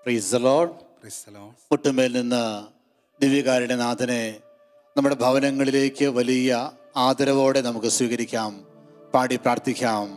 പ്രീസ് lord Praise the Lord. മുട്ടുമേൽ നിന്ന് ദിവ്യകാരുടെ നാഥനെ നമ്മുടെ ഭവനങ്ങളിലേക്ക് വലിയ ആദരവോടെ നമുക്ക് സ്വീകരിക്കാം പാടി പ്രാർത്ഥിക്കാം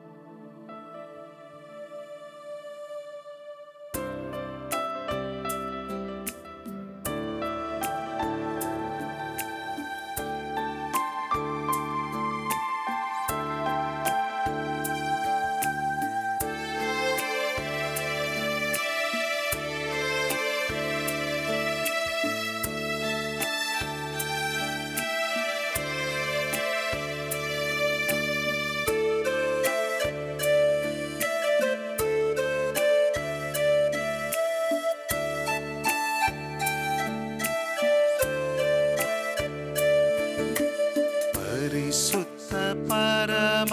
പരിശുദ്ധ പരമ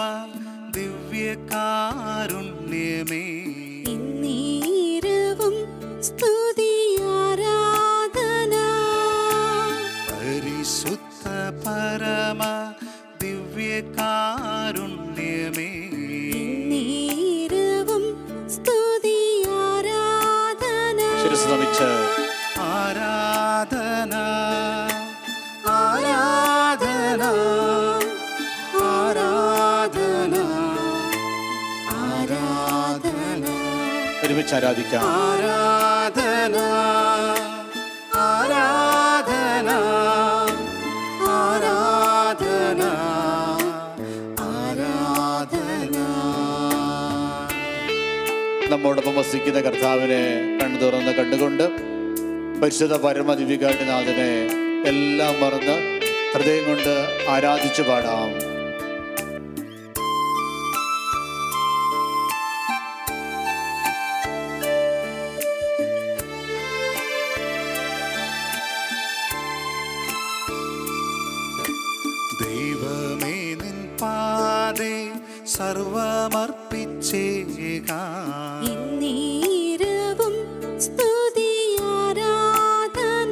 ദിവ്യകാരുണ്യമേ ഇന്നീരവും സ്തുതി ആരാധന പരിശുദ്ധ പരമ ദിവ്യകാരുണ്യമേ ഇന്നീരവും സ്തുതി ആരാധന ശിരസ് നമിച്ച് ആരാധന ആരാധന ആരാധന ആരാധന ഒരുമിച്ച് ആരാധിക്കാം ആരാധന ആരാധന ആരാധന ആരാധന നമ്മോടൊപ്പം വസിക്കുന്ന കർത്താവിനെ കണ്ണു തുറന്ന് കണ്ടുകൊണ്ട് പരിശുദ്ധ പരമ ദിവ്യകാരുടെ നാഥനെ എല്ലാം മറന്ന് ഹൃദയം കൊണ്ട് ആരാധിച്ചു പാടാം ദൈവമേ നിൻ പാതേ സർവമർപ്പിച്ചേകാ ഇന്നീരവും സ്തുതി ആരാധന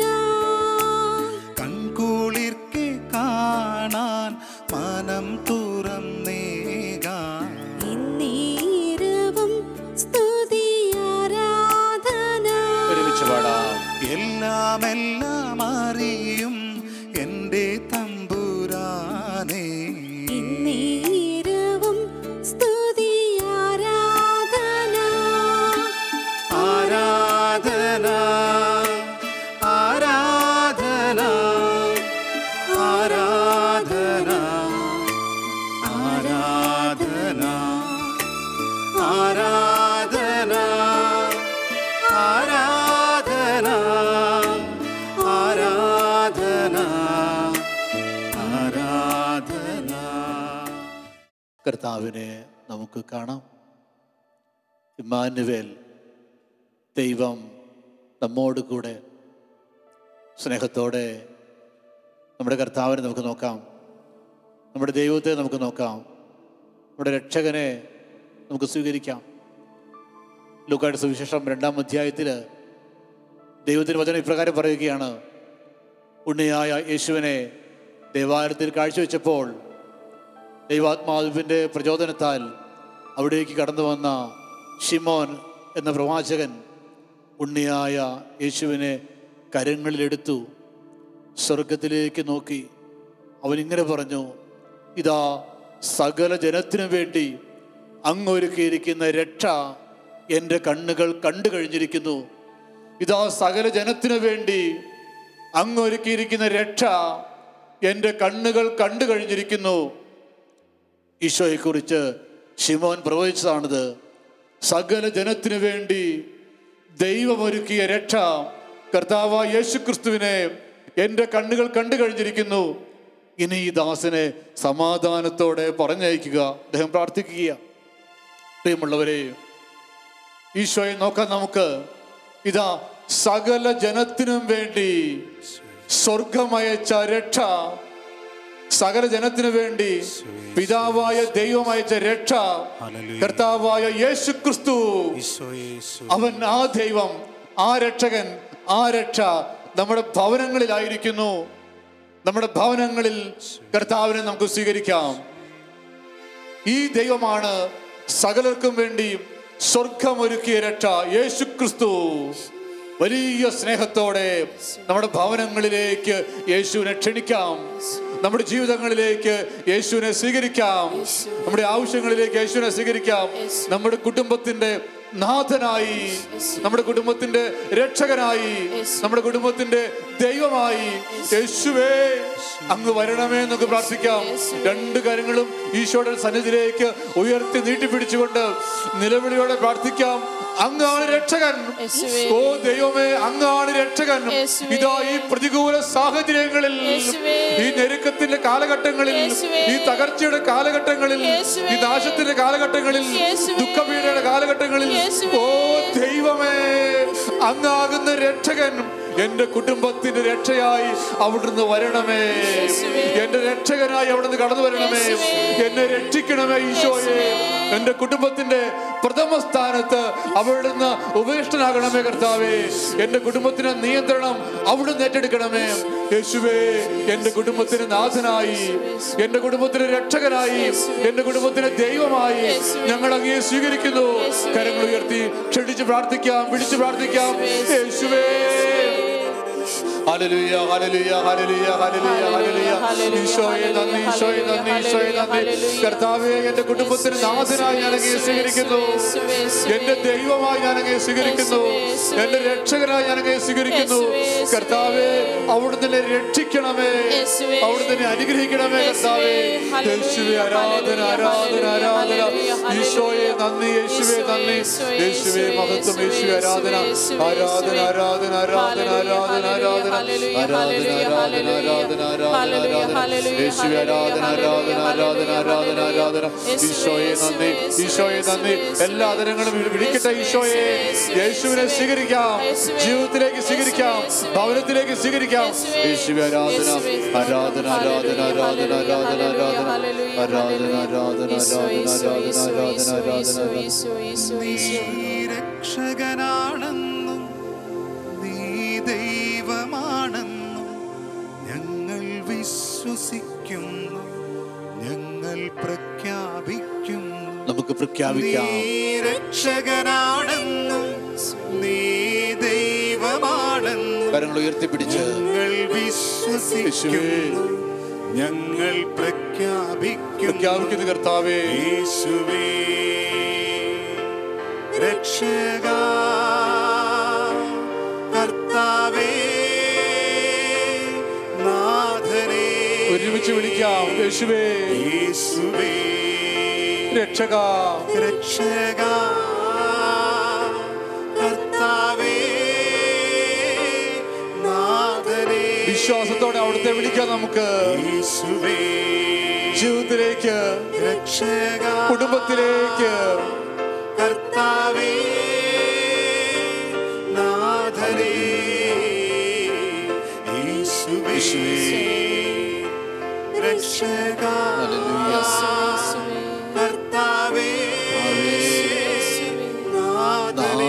കൺകുളിർക്കെ കാണാൻ മനം തുറന്നേകാ ഇന്നീരവും സ്തുതി ആരാധന ഒരുമിച്ച് പാടാം എല്ലാം എല്ലാം അറിയും എൻ്റെ തമ്പുരാനേ ഇന്നീരവും സ്തുതി ആരാധന ആരാധന ആരാധന ആരാധന ആരാധന ആരാധന ആരാധന ആരാധന ആരാധന കർത്താവിനെ നമുക്ക് കാണാം ഇമ്മാനുവേൽ ദൈവം നമ്മോട് കൂടെ സ്നേഹത്തോടെ നമ്മുടെ കർത്താവിനെ നമുക്ക് നോക്കാം നമ്മുടെ ദൈവത്തെ നമുക്ക് നോക്കാം നമ്മുടെ രക്ഷകനെ നമുക്ക് സ്വീകരിക്കാം ലൂക്കാട് സുവിശേഷം രണ്ടാം അധ്യായത്തിൽ ദൈവത്തിന് വചനം ഇപ്രകാരം പറയുകയാണ് ഉണ്ണിയായ യേശുവിനെ ദേവാലയത്തിൽ കാഴ്ചവെച്ചപ്പോൾ ദൈവാത്മാവിൻ്റെ പ്രചോദനത്താൽ അവിടേക്ക് കടന്നു വന്ന ഷിമോൻ എന്ന പ്രവാചകൻ ഉണ്ണിയായ യേശുവിനെ കരങ്ങളിലെടുത്തു സ്വർഗത്തിലേക്ക് നോക്കി അവൻ ഇങ്ങനെ പറഞ്ഞു ഇതാ സകല ജനത്തിനു വേണ്ടി അങ്ങൊരുക്കിയിരിക്കുന്ന രക്ഷ എൻ്റെ കണ്ണുകൾ കണ്ടു കഴിഞ്ഞിരിക്കുന്നു ഇതാ സകല ജനത്തിനു വേണ്ടി അങ്ങൊരുക്കിയിരിക്കുന്ന രക്ഷ എൻ്റെ കണ്ണുകൾ കണ്ടു കഴിഞ്ഞിരിക്കുന്നു ഈശോയെക്കുറിച്ച് ഷിമോൻ പ്രവചിച്ചതാണിത് സകല ജനത്തിനു വേണ്ടി ദൈവമൊരുക്കിയ രക്ഷ കർത്താവ് യേശു ക്രിസ്തുവിനെ എൻ്റെ കണ്ണുകൾ കണ്ടു കഴിഞ്ഞിരിക്കുന്നു ഇനി ഈ ദാസനെ സമാധാനത്തോടെ പറഞ്ഞയക്കുക അദ്ദേഹം പ്രാർത്ഥിക്കുക പ്രിയമുള്ളവരെ ഈശോയെ നോക്കാൻ നമുക്ക് ഇതാ സകല ജനത്തിനും വേണ്ടി സ്വർഗമയച്ച രക്ഷ സകല ജനത്തിനു വേണ്ടി പിതാവായ ദൈവം അയച്ച രക്ഷ ഹല്ലേലൂയ. കർത്താവായ യേശു ക്രിസ്തു ഈശോയെ ഈശോ അവൻ ആ ദൈവം ആ രക്ഷകൻ ആ രക്ഷ നമ്മുടെ ഭവനങ്ങളിലായിരിക്കുന്നു നമ്മുടെ ഭവനങ്ങളിൽ കർത്താവിനെ നമുക്ക് സ്വീകരിക്കാം ഈ ദൈവമാണ് സകലർക്കും വേണ്ടി സ്വർഗമൊരുക്കിയ രക്ഷ യേശു ക്രിസ്തു വലിയ സ്നേഹത്തോടെ നമ്മുടെ ഭവനങ്ങളിലേക്ക് യേശുവിനെ ക്ഷണിക്കാം നമ്മുടെ ജീവിതങ്ങളിലേക്ക് യേശുവിനെ സ്വീകരിക്കാം നമ്മുടെ ആവശ്യങ്ങളിലേക്ക് യേശുവിനെ സ്വീകരിക്കാം നമ്മുടെ കുടുംബത്തിന്റെ നാഥനായി നമ്മുടെ കുടുംബത്തിന്റെ രക്ഷകനായി നമ്മുടെ കുടുംബത്തിന്റെ ദൈവമായി യേശുവേ അങ്ങ് വരണമേ എന്നൊക്കെ പ്രാർത്ഥിക്കാം രണ്ട് കാര്യങ്ങളും ഈശോയുടെ സന്നിധിയിലേക്ക് ഉയർത്തി നീട്ടിപ്പിടിച്ചുകൊണ്ട് നിലവിളിയോടെ പ്രാർത്ഥിക്കാം അങ്ങാണ് രക്ഷകൻ യേശുവേ. ഓ ദൈവമേ അങ്ങാണ് രക്ഷകൻ യേശുവേ. ഇതാ ഈ പ്രതികൂല സാഹചര്യങ്ങളിൽ യേശുവേ. ഈ ഞെരുക്കത്തിന്റെ കാലഘട്ടങ്ങളിൽ യേശുവേ. ഈ തകർച്ചയുടെ കാലഘട്ടങ്ങളിൽ യേശുവേ. ഈ നാശത്തിന്റെ കാലഘട്ടങ്ങളിൽ യേശുവേ. ദുഃഖപീഠയുടെ കാലഘട്ടങ്ങളിൽ യേശുവേ. ഓ ദൈവമേ അങ്ങാകുന്ന രക്ഷകൻ എന്റെ കുടുംബത്തിന്റെ രക്ഷയായി അവിടുന്ന് വരണമേ യേശുവേ. എന്റെ രക്ഷകനായി അവിടുന്ന് കടന്നു വരണമേ യേശുവേ. എന്നെ രക്ഷിക്കണമേ ഈശോയെ യേശുവേ. എന്റെ കുടുംബത്തിന്റെ പ്രഥമ സ്ഥാനത്ത് അവിടുന്ന് ഉപേഷ്ടനാകണമേ കർത്താവേ എന്റെ കുടുംബത്തിന് നിയന്ത്രണം അവിടുന്ന് ഏറ്റെടുക്കണമേ യേശുവേ എന്റെ കുടുംബത്തിന് നാഥനായി എന്റെ കുടുംബത്തിന് രക്ഷകനായി എന്റെ കുടുംബത്തിന് ദൈവമായി ഞങ്ങൾ അങ്ങേ സ്വീകരിക്കുന്നു കരങ്ങൾ ഉയർത്തി ക്ഷണിച്ച് പ്രാർത്ഥിക്കാം പിടിച്ച് പ്രാർത്ഥിക്കാം യേശുവേ ഹല്ലേലൂയ ഹല്ലേലൂയ ഹല്ലേലൂയ ഹല്ലേലൂയ ഹല്ലേലൂയ ഈശോയെ നന്ദി ഈശോയെ നന്ദി ഈശോയെ നന്ദി കർത്താവേ എന്റെ കുടുംബത്തിന് നാഥനായി ഞാൻ അങ്ങേ സ്വീകരിക്കുന്നു എന്റെ ദൈവമായി ഞാൻ അങ്ങേ സ്വീകരിക്കുന്നു എന്റെ രക്ഷകനായി ഞാൻ അങ്ങേ സ്വീകരിക്കുന്നു കർത്താവേ അവിടുന്ന് എന്നെ രക്ഷിക്കണമേ യേശുവേ. അവിടുന്ന് എന്നെ അനുഗ്രഹിക്കണമേ കർത്താവേ ഹല്ലേലൂയ, യേശുവേ ആരാധന ആരാധന ആരാധന ഹല്ലേലൂയ, ഈശോയെ നന്ദി യേശുവേ നന്ദി യേശുവേ, യേശുവേ മഹത്വം യേശുവേ, യേശുവേ ആരാധന യേശുവേ, ആരാധന യേശുവേ. ആരാധന ആരാധന ആരാധന ആരാധന ഹല്ലേലൂയ, ആരാധന ഹല്ലേലൂയ, ആരാധന ആരാധന ആരാധന ഹല്ലേലൂയ, ആരാധന ഹല്ലേലൂയ, യേശുവേ ആരാധന ആരാധന ആരാധന ആരാധന ആരാധന ഈശോയെ നന്ദി ഈശോയെ നന്ദി എല്ലാ ആദരങ്ങളും വിളിക്കട്ടെ ഈശോയെ യേശുവിനെ സ്വീകരിക്കാം ജീവിതത്തിലേക്ക് സ്വീകരിക്കാം ഭവനത്തിലേക്ക് സ്വീകരിക്കാം യേശുവെ ആരാധന ആരാധന ആരാധന ആരാധന ആരാധന ആരാധന ആരാധന ആരാധന ആരാധന ആരാധന ആരാധന ആരാധന നീ രക്ഷകനാണെന്നും നീ ദൈവമാണെന്നും ഞങ്ങൾ വിശ്വസിക്കുന്നു ഞങ്ങൾ പ്രഖ്യാപിക്കുന്നു നമുക്ക് പ്രഖ്യാപിക്കാം നീ രക്ഷകനാണെന്നും നീ ദൈവമാണെന്നും കരങ്ങൾ ഉയർത്തിപ്പിടിച്ച് ഞങ്ങൾ വിശ്വസിക്കുന്നു ഞങ്ങൾ പ്രഖ്യാപിക്കുന്നു പ്രഖ്യാപിക്കുന്ന കർത്താവേ യേശുവേ രക്ഷക കർത്താവേ നാഥനേ ഒരുമിച്ച് വിളിക്കാം യേശുവേ യേശുവേ രക്ഷക രക്ഷക കർത്താവേ നാഥനേ വിശ്വാസത്തോടെ അവിടുത്തെ വിളിക്കാം നമുക്ക് യേശുവേ ജീവിതത്തിലേക്ക് രക്ഷക കുടുംബത്തിലേക്ക് കർത്താവേ നാഥനേ യേശുവേ രക്ഷക കർത്താവേ നാഥനേ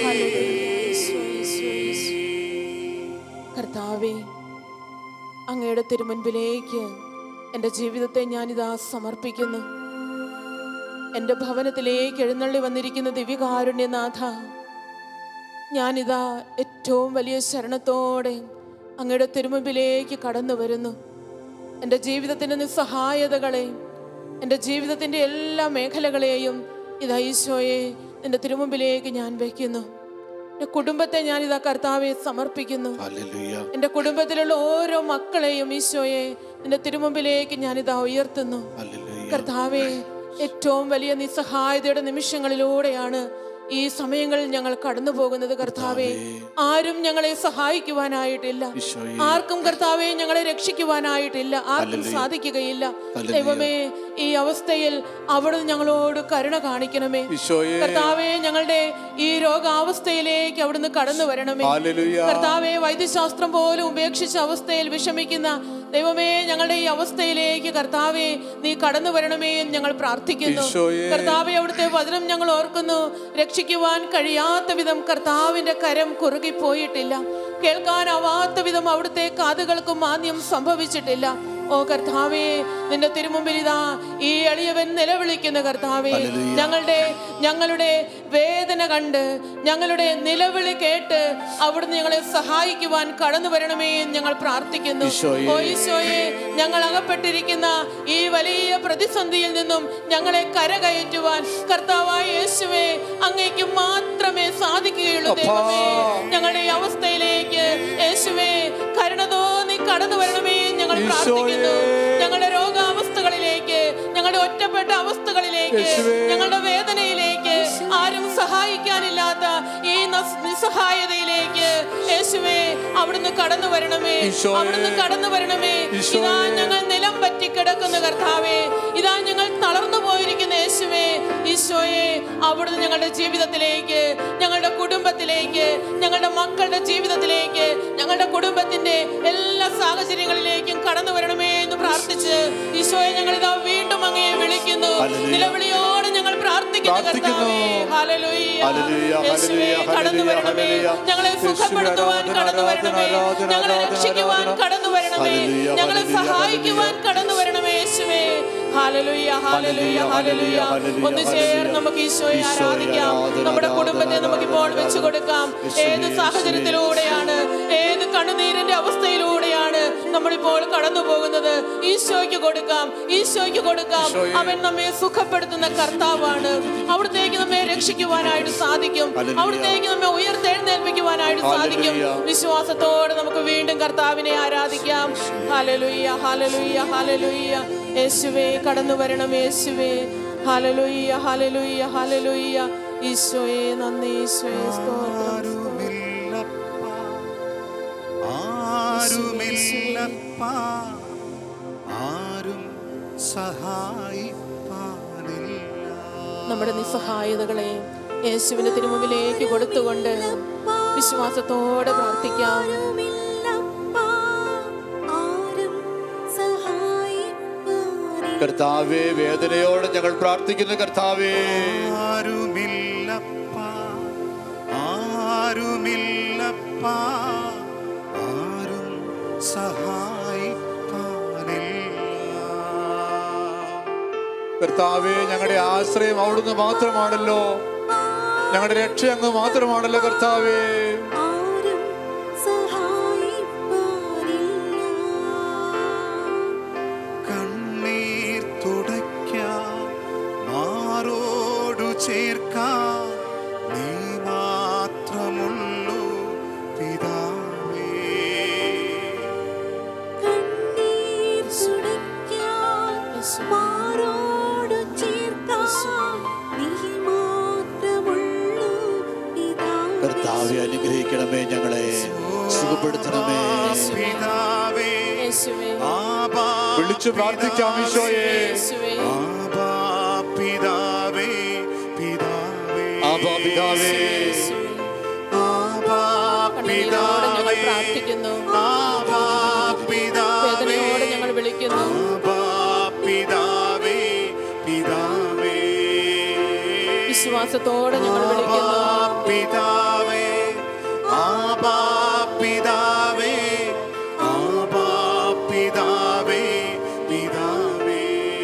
കർത്താവേ അങ്ങയുടെ തിരുമുൻപിലേക്ക് എൻ്റെ ജീവിതത്തെ ഞാനിതാ സമർപ്പിക്കുന്നു എൻ്റെ ഭവനത്തിലേക്ക് എഴുന്നള്ളി വന്നിരിക്കുന്ന ദിവ്യകാരുണ്യനാഥ ഞാനിതാ ഏറ്റവും വലിയ ശരണത്തോടെ അങ്ങയുടെ തിരുമുൻപിലേക്ക് കടന്നു വരുന്നു എൻ്റെ ജീവിതത്തിൻ്റെ നിസ്സഹായതകളെ എൻ്റെ ജീവിതത്തിൻ്റെ എല്ലാ മേഖലകളെയും ഇതാ ഈശോയെ എൻ്റെ തിരുമുമ്പിലേക്ക് ഞാൻ വയ്ക്കുന്നു എൻ്റെ കുടുംബത്തെ ഞാൻ ഇതാ കർത്താവെ സമർപ്പിക്കുന്നു ഹല്ലേലൂയ എൻ്റെ കുടുംബത്തിലുള്ള ഓരോ മക്കളെയും ഈശോയെ നിന്റെ തിരുമുമ്പിലേക്ക് ഞാനിതാ ഉയർത്തുന്നു ഹല്ലേലൂയ കർത്താവെ ഏറ്റവും വലിയ നിസ്സഹായതയുടെ നിമിഷങ്ങളിലൂടെയാണ് ഈ സമയങ്ങളിൽ ഞങ്ങൾ കടന്നു പോകുന്നത് കർത്താവെ ആരും ഞങ്ങളെ സഹായിക്കുവാനായിട്ടില്ല ഈശോയെ. ആർക്കും കർത്താവെ ഞങ്ങളെ രക്ഷിക്കുവാനായിട്ടില്ല ആർക്കും സാധിക്കുകയില്ല ഹല്ലേലൂയ. ദൈവമേ ഈ അവസ്ഥയിൽ അവിടുന്ന് ഞങ്ങളോട് കരുണ കാണിക്കണമേ ഈശോയെ കർത്താവെ ഞങ്ങളുടെ ഈ രോഗാവസ്ഥയിലേക്ക് അവിടുന്ന് കടന്നു വരണമേ ഹല്ലേലൂയ കർത്താവെ വൈദ്യശാസ്ത്രം പോലും ഉപേക്ഷിച്ച അവസ്ഥയിൽ വിഷമിക്കുന്ന ദൈവമേ ഞങ്ങളുടെ ഈ അവസ്ഥയിലേക്ക് കർത്താവെ നീ കടന്നു വരണമേ എന്ന് ഞങ്ങൾ പ്രാർത്ഥിക്കുന്നു ഈശോയെ. കർത്താവെ അവിടുത്തെ വചനം ഞങ്ങൾ ഓർക്കുന്നു രക്ഷിക്കുവാൻ കഴിയാത്ത വിധം കർത്താവിന്റെ കരം കുറുകിപ്പോയിട്ടില്ല കേൾക്കാനാവാത്ത വിധം അവിടുത്തെ കാതുകൾക്ക് മാന്യം സംഭവിച്ചിട്ടില്ല ഓ കർത്താവേ നിന്റെ തിരുമുമ്പിൽ ഇതാ ഈ എളിയവൻ നിലവിളിക്കുന്ന കർത്താവേ ഹല്ലേലൂയ. ഞങ്ങളുടെ ഞങ്ങളുടെ വേദന കണ്ട് ഞങ്ങളുടെ നിലവിളി കേട്ട് അവിടുന്ന് ഞങ്ങളെ സഹായിക്കുവാൻ കടന്നു വരണമേ എന്ന് ഞങ്ങൾ പ്രാർത്ഥിക്കുന്നു ഈശോയേ. ഓ ഈശോയെ ഞങ്ങൾ അകപ്പെട്ടിരിക്കുന്ന ഈ വലിയ പ്രതിസന്ധിയിൽ നിന്നും ഞങ്ങളെ കരകയറ്റുവാൻ കർത്താവായ യേശുവേ അങ്ങേക്ക് മാത്രമേ സാധിക്കുകയുള്ളൂ അപ്പാ. ദൈവമേ ഞങ്ങളുടെ ഈ അവസ്ഥയിലേക്ക് യേശുവേ കരുണ തോന്നി കടന്നു വരണമേ എന്ന് ഞങ്ങൾ ഈശോയേ. പ്രാർത്ഥിക്കുന്നു ഞങ്ങളുടെ രോഗാവസ്ഥകളിലേക്ക് ഞങ്ങളുടെ ഒറ്റപ്പെട്ട അവസ്ഥകളിലേക്ക് യേശുവേ. ഞങ്ങളുടെ വേദനയിലേക്ക് ആരും സഹായിക്കാനില്ലാത്ത ഈ നസ്- നിസ്സഹായതയിലേക്ക് യേശുവേ അവിടുന്ന് കടന്നു വരണമേ ഈശോയേ. അവിടുന്ന് കടന്നു വരണമേ ഈശോയേ. ഇതാ ഞങ്ങൾ നിലം പറ്റി കിടക്കുന്ന കർത്താവേ ഇതാ ഞങ്ങൾ തളർന്നു പോയിരിക്കുന്ന യേശുവേ ഈശോയെ അവിടുന്ന് ഞങ്ങളുടെ ജീവിതത്തിലേക്ക് ഞങ്ങളുടെ കുടുംബത്തിലേക്ക് ഞങ്ങളുടെ മക്കളുടെ ജീവിതത്തിലേക്ക് ഞങ്ങളുടെ കുടുംബത്തിന്റെ എല്ലാ സാഹചര്യങ്ങളിലേക്കും കടന്നു വരണമേ എന്ന് പ്രാർത്ഥിച്ച് ഈശോയെ ഞങ്ങൾ ഇതാ വീണ്ടും അങ്ങയെ വിളിക്കുന്നു ഹല്ലേലൂയ. നിലവിളിയോടെ ഞങ്ങൾ പ്രാർത്ഥിക്കുന്നു പ്രാർത്ഥിക്കുന്നു. കർത്താവേ ഹല്ലേലൂയ. ഹല്ലേലൂയ, യേശുവേ, ഹല്ലേലൂയ, കടന്നു വരണമേ ഹല്ലേലൂയ. ഞങ്ങളെ യേശുവേ, സുഖപ്പെടുത്തുവാൻ ആരാധന, കടന്നു വരണമേ ആരാധന, ഞങ്ങളെ ആരാധന, രക്ഷിക്കുവാൻ ആരാധന. കടന്നു വരണമേ ഹല്ലേലൂയ, ഞങ്ങളെ ഹല്ലേലൂയ, സഹായിക്കുവാൻ കടന്നു വരണമേ യേശുവേ ഹാലലുയ്യ ഹാലലുയ്യ ഹാലലുയ്യ ഹല്ലേലൂയ, ഒന്ന് ചേർന്ന് ഹല്ലേലൂയ. നമുക്ക് ഈശോയെ ഈശോയെ ആരാധിക്കാം ആരാധന, നമ്മുടെ ആരാധന, കുടുംബത്തെ നമുക്കിപ്പോൾ ആരാധന, വെച്ചു കൊടുക്കാം യേശുവേ, ഏത് യേശുവേ. സാഹചര്യത്തിലൂടെയാണ് ഏത് കണ്ണുനീരിന്റെ അവസ്ഥയിലൂടെയാണ് നമ്മളിപ്പോൾ കടന്നു പോകുന്നത് ഈശോയ്ക്ക് കൊടുക്കാം ഈശോയ്ക്ക് കൊടുക്കാം ഈശോയെ. അവൻ നമ്മെ സുഖപ്പെടുത്തുന്ന കർത്താവാണ് അവിടത്തേക്ക് നമ്മെ രക്ഷിക്കുവാനായിട്ട് സാധിക്കും ഹല്ലേലൂയ. അവിടത്തേക്ക് നമ്മെ ഉയർത്തെഴുന്നേൽപ്പിക്കുവാനായിട്ട് സാധിക്കും ഹല്ലേലൂയ. വിശ്വാസത്തോടെ നമുക്ക് വീണ്ടും കർത്താവിനെ ആരാധിക്കാം ഹല്ലേലൂയ ഹല്ലേലൂയ ഹല്ലേലൂയ യേശുവേ കടന്നു വരണം യേശുവേ ഹല്ലേലൂയ ഹല്ലേലൂയ ഹല്ലേലൂയ ഈശോയെ നന്ദി ഈശോയെ സ്തോത്രം ആരുമില്ലപ്പ ആരുമില്ലപ്പ ആരും സഹായിപ്പാനില്ല നമ്മുടെ നിസ്സഹായതകളെ യേശുവിന്റെ തിരുമുമ്പിലേക്ക് കൊടുത്തുകൊണ്ട് വിശ്വാസത്തോടെ പ്രാർത്ഥിക്കാം ആരുമില്ലപ്പാ, ആരും സഹായിപ്പാനില്ല. കർത്താവേ വേദനയോടെ ഞങ്ങൾ പ്രാർത്ഥിക്കുന്നു കർത്താവേ ആരുമില്ലപ്പ ആരുമില്ലപ്പ ആരും സഹായിപ്പാനില്ല കർത്താവേ ഞങ്ങളുടെ ആശ്രയം അവിടുന്ന് മാത്രമാണല്ലോ ഞങ്ങളുടെ രക്ഷ അങ്ങ് മാത്രമാണല്ലോ കർത്താവേ ആരും സഹായിപ്പാനില്ല. കണ്ണീർ തുടയ്ക്കാൻ മാറോടു ചേർക്കാൻ നീ മാത്രമുള്ളൂ പിതാവേ കണ്ണീർ തുടയ്ക്കാൻ മാറോടു ചേർക്കാൻ നീ മാത്രമുള്ളൂ പിതാവേ. കർത്താവെ അനുഗ്രഹിക്കണമേ ഞങ്ങളെ സുഖപ്പെടുത്തണമേ പിതാവേ യേശുവേ ആബാ വിളിച്ചു പ്രാർത്ഥിക്കാം ഈശോയെ യേശുവേ ആബാ പിതാവേ പിതാവേ ആബാ പിതാവേ ആബാ കണ്ണീരോടെ ഞങ്ങൾ പിതാവേ പ്രാർത്ഥിക്കുന്നു ആബാ പിതാവേ വേദനയോടെ ഞങ്ങൾ വിളിക്കുന്നു ആബാ പിതാവേ പിതാവേ വിശ്വാസത്തോടെ ഞങ്ങൾ വിളിക്കുന്നു ആബാ പിതാവേ ആബാ പിതാവേ ആബാ പിതാവേ പിതാവേ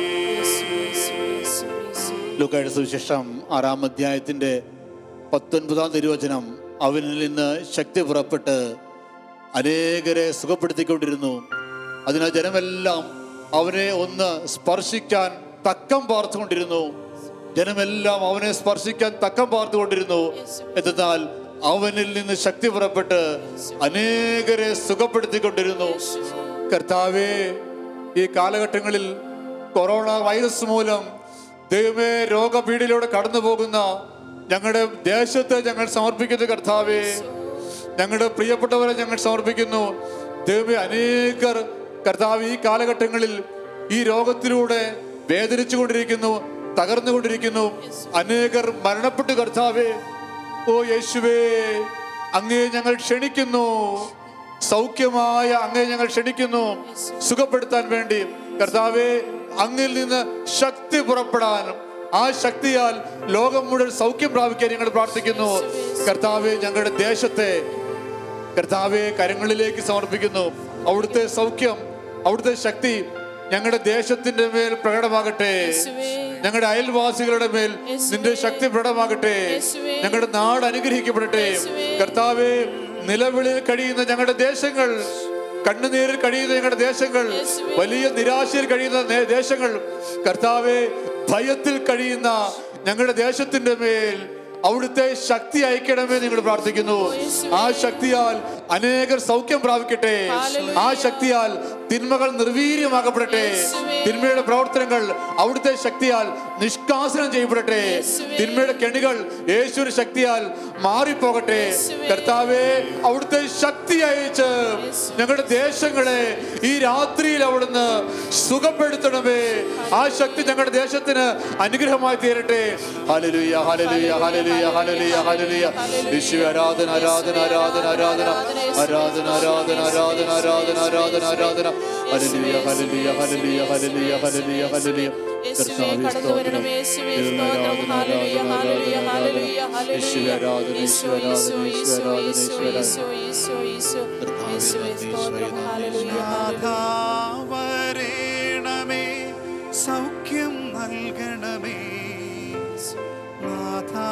ലൂക്കായുടെ സുവിശേഷം ആറാം അധ്യായത്തിന്റെ പത്തൊൻപതാം തിരുവചനം അവനിൽ നിന്ന് ശക്തി പുറപ്പെട്ട് അനേകരെ സുഖപ്പെടുത്തിക്കൊണ്ടിരുന്നു അതിനാൽ ജനമെല്ലാം അവനെ ഒന്ന് സ്പർശിക്കാൻ തക്കം പാർത്തുകൊണ്ടിരുന്നു ജനമെല്ലാം അവനെ സ്പർശിക്കാൻ തക്കം പാർത്തുകൊണ്ടിരുന്നു എന്നാൽ അവനിൽ നിന്ന് ശക്തി പുറപ്പെട്ട് അനേകരെ സുഖപ്പെടുത്തിക്കൊണ്ടിരുന്നു കർത്താവേ ഈ കാലഘട്ടങ്ങളിൽ കൊറോണ വൈറസ് മൂലം ദൈവമേ രോഗപീഠയിലൂടെ കടന്നു പോകുന്ന ഞങ്ങളുടെ ദേശത്തെ ഞങ്ങൾ സമർപ്പിക്കുന്നു കർത്താവേ ഞങ്ങളുടെ പ്രിയപ്പെട്ടവരെ ഞങ്ങൾ സമർപ്പിക്കുന്നു ദൈവമേ അനേകർ കർത്താവ് ഈ കാലഘട്ടങ്ങളിൽ ഈ രോഗത്തിലൂടെ വേദനിച്ചു കൊണ്ടിരിക്കുന്നു തകർന്നുകൊണ്ടിരിക്കുന്നു അനേകർ മരണപ്പെട്ടു കർത്താവേ ഓ യേശുവേ അങ്ങേ ഞങ്ങൾ ക്ഷണിക്കുന്നു സൗഖ്യമായ അങ്ങേ ഞങ്ങൾ ക്ഷണിക്കുന്നു സുഖപ്പെടുത്താൻ വേണ്ടി കർത്താവെ അങ്ങിൽ നിന്ന് ശക്തി പുറപ്പെടാനും ആ ശക്തിയാൽ ലോകം മുഴുവൻ സൗഖ്യം പ്രാപിക്കാൻ ഞങ്ങൾ പ്രാർത്ഥിക്കുന്നു കർത്താവെ ഞങ്ങളുടെ ദേശത്തെ കർത്താവെ കരങ്ങളിലേക്ക് സമർപ്പിക്കുന്നു അവിടുത്തെ സൗഖ്യം അവിടുത്തെ ശക്തി ഞങ്ങളുടെ ദേശത്തിന്റെ മേൽ പ്രകടമാകട്ടെ യേശുവേ. ഞങ്ങളുടെ അയൽവാസികളുടെ മേൽ നിന്റെ ശക്തി പ്രകടമാകട്ടെ യേശുവേ. ഞങ്ങളുടെ നാട് അനുഗ്രഹിക്കപ്പെടട്ടെ യേശുവേ. കർത്താവെ നിലവിളിയിൽ കഴിയുന്ന ഞങ്ങളുടെ ദേശങ്ങൾ കണ്ണുനീരിൽ കഴിയുന്ന ഞങ്ങളുടെ ദേശങ്ങൾ യേശുവേ. വലിയ നിരാശയിൽ കഴിയുന്ന നേ- ദേശങ്ങൾ കർത്താവെ ഭയത്തിൽ കഴിയുന്ന ഞങ്ങളുടെ ദേശത്തിന്റെ മേൽ അവിടുത്തെ ശക്തി അയക്കണമേ നിങ്ങൾ പ്രാർത്ഥിക്കുന്നു യേശുവേ. ആ ശക്തിയാൽ അനേകർ സൗഖ്യം പ്രാപിക്കട്ടെ ഹല്ലേലൂയ. ആ ശക്തിയാൽ തിന്മകൾ നിർവീര്യമാക്കപ്പെടട്ടെ യേശുവേ. തിന്മയുടെ പ്രവർത്തനങ്ങൾ അവിടുത്തെ ശക്തിയാൽ നിഷ്കാസനം ചെയ്യപ്പെടട്ടെ യേശുവേ. തിന്മയുടെ കെണികൾ യേശുവിന്റെ ശക്തിയാൽ മാറിപ്പോകട്ടെ യേശുവേ. കർത്താവെ അവിടുത്തെ ശക്തി അയച്ച് ഞങ്ങളുടെ ദേശങ്ങളെ ഈ രാത്രിയിൽ അവിടുന്ന് സുഖപ്പെടുത്തണമേ ആ ശക്തി ഞങ്ങളുടെ ദേശത്തിന് അനുഗ്രഹമായി തീരട്ടെ ഹല്ലേലൂയ ഹല്ലേലൂയ ഹല്ലേലൂയ ഹല്ലേലൂയ ഹല്ലേലൂയ യേശുവേ ആരാധന ആരാധന ആരാധന ആരാധന ആരാധന ആരാധന ആരാധന ആരാധന ആരാധന ആരാധന ഹല്ലേലൂയ ഹല്ലേലൂയ ഹല്ലേലൂയ ഹല്ലേലൂയ ഹല്ലേലൂയ ഹല്ലേലൂയ യേശുവേ കർത്താവേ കടന്നു സ്തോത്രം വരണമേ യേശുവേ ദൈവമേ, സ്തോത്രം ആരാധന, ഹല്ലേലൂയ ആരാധന, ഹല്ലേലൂയ ആരാധന, ഹല്ലേലൂയ യേശുവേ ആരാധന, ഈശോ യേശുവേ ഈശോ ആരാധന, ഈശോ യേശുവേ ആരാധന, ഈശോ യേശുവേ ആരാധന. ഈശോ ഈശോ ഈശോ കർത്താവേ, യേശുവേ നന്ദി, സ്തോത്രം ഈശോയെ നന്ദി, ഹല്ലേലൂയ നാഥാ ഹല്ലേലൂയ വരേണമേ സൗഖ്യം നൽകണമേ നാഥാ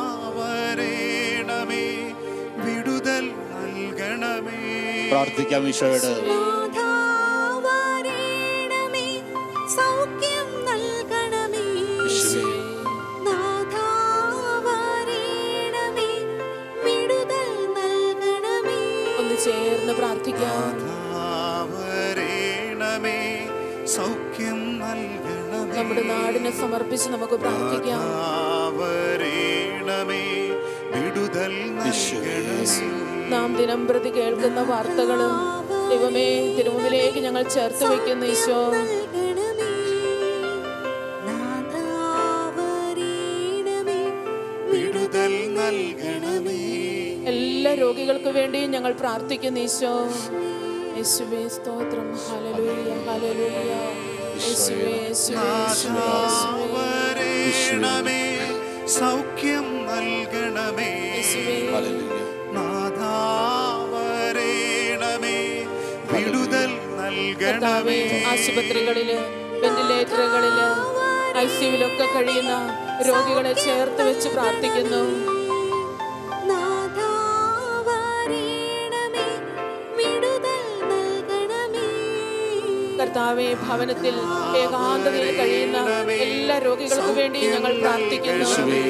വരേണമേ വിടുതൽ നൽകണമേ പ്രാർത്ഥിക്കാം ഈശോയോട് നാഥാ വരേണമേ, സൗഖ്യം നൽകണമേ യേശുവേ. നാഥാ വരേണമേ, വിടുതൽ നൽകണമേ ഒന്ന് ചേർന്ന് പ്രാർത്ഥിക്കാം നാഥാ വരേണമേ സൗഖ്യം നൽകണമേ നമ്മുടെ നാടിനെ സമർപ്പിച്ച് നമുക്ക് പ്രാർത്ഥിക്കാം വരേണമേ വിടുതൽ നൽകണമേ നാം ദിനം പ്രതി കേൾക്കുന്ന വാർത്തകളും ദൈവമേ തിരുമുമ്പിലേക്ക് ഞങ്ങൾ ചേർത്ത് വെക്കുന്ന ഈശോ നൽകണമേ നാഥാ വരേണമേ, വിടുതൽ നൽകണമേ എല്ലാ രോഗികൾക്ക് വേണ്ടിയും ഞങ്ങൾ പ്രാർത്ഥിക്കുന്ന ഈശോ യേശുവേ സ്തോത്രം ഹല്ലേലൂയ ഹല്ലേലൂയ യേശുവേ യേശുവേ യേശുവേ യേശുവേ വരേണമേ സൗഖ്യം നൽകണമേ യേശുവേ നാഥാ വരേണമേ വിടുതൽ കർത്താവേ നൽകണമേ ആശുപത്രികളില് വെന്റിലേറ്ററുകളില് ഐ സിയുലൊക്കെ കഴിയുന്ന രോഗികളെ ചേർത്ത് വെച്ച് പ്രാർത്ഥിക്കുന്നു നാഥാ വരേണമേ, വിടുതൽ നൽകണമേ കർത്താവെ ഭവനത്തിൽ ഏകാന്തതയിൽ കഴിയുന്ന എല്ലാ രോഗികൾക്കു വേണ്ടി ഞങ്ങൾ പ്രാർത്ഥിക്കുന്നു